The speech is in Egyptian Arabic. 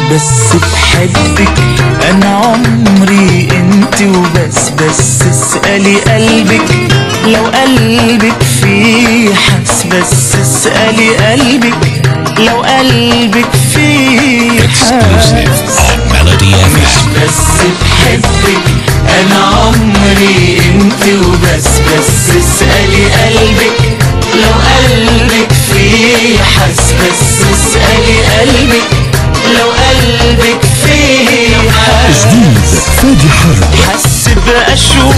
بس بحبك انا عمري انت وبس بس اسألي قلبك لو قلبك فيه حس بس اسألي قلبك لو قلبك فيه Exclusive حس on Melody FM. بس بحبك انا عمري انت وبس بس اسألي قلبك لو قلبك فيه حس بس اسألي قلبك لو قلبك فيه حس جديد فادي حرب حس بأشواق